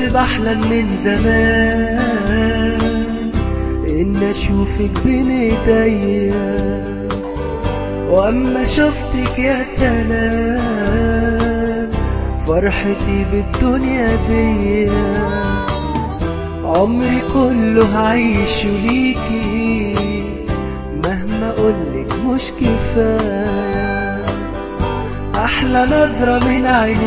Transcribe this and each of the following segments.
بحلم من زمان إن أشوفك بين إيديا وأما شفتك يا سلام فرحتي بالدنيا دي عمري كله هعيشه ليكي مهما أقولك مش كفاية أحلى نظرة من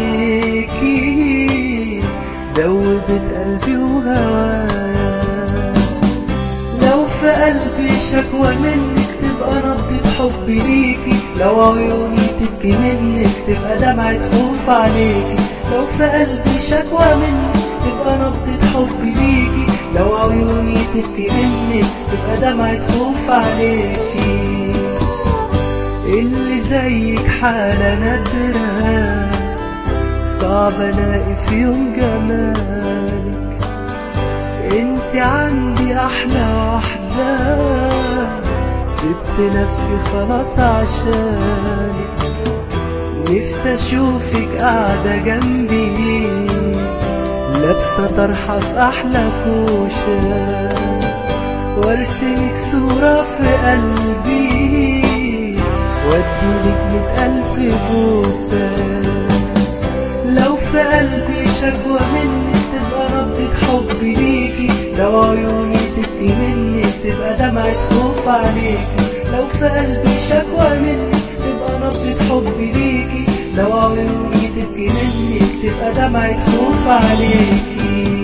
عينيكي دوبت قلبي وهوايا لو في قلبي شكوى منك تبقى نبضة حب ليكي لو عيوني تبكي منك تبقى دمعة خوف عليكي لو في قلبي شكوى منك تبقى نبضة حب ليكي لو عيوني تبكي منك تبقى دمعة خوف عليكي اللي زيك حالة نادرة صعب الاقي في يوم جمالك انت عندي احلى واحدة سبت نفسي خلاص عشانك نفسي اشوفك قاعدة جنبي لابسة طرحة في احلى كوشة وارسمك صورة في قلبي واديلك مئة ألف بوسة لو في قلبي شكوى منك تبقى نبضة حب ليكي لو عيوني تبكي منك تبقى دمعة خوف عليكي لو في قلبي شكوى منك تبقى نبضة حب ليكي لو عيوني تبكي منك تبقى دمعة خوف عليكي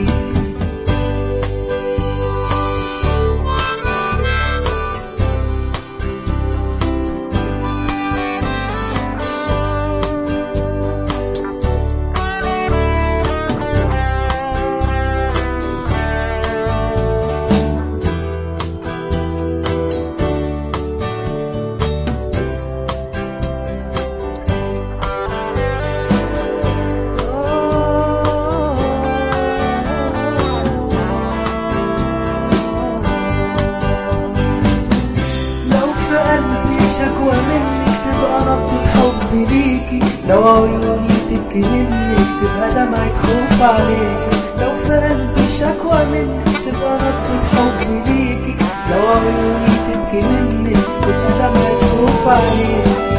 لو في قلبي شكوى منك تبقى نبضة حب ليكي لو عيوني تبكي منك تبقى دمعة خوف عليكي لو في قلبي شكوى منك تبقى نبضة حب ليكي لو عيوني تبكي منك تبقى دمعة خوف عليكي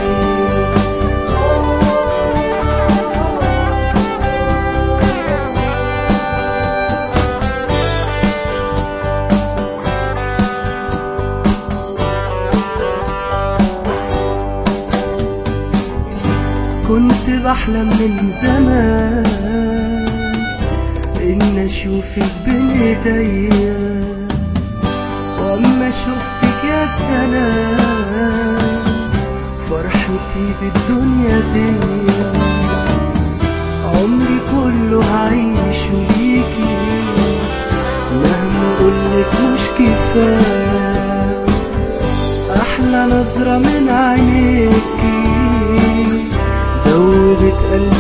كنت بحلم من زمان إن أشوفك بين إيديا وأما شفتك يا سلام فرحتي بالدنيا دي عمري كله هعيشه ليكي مهما أقولك مش كفاية أحلى نظرة من عينيكي دوبت قلبي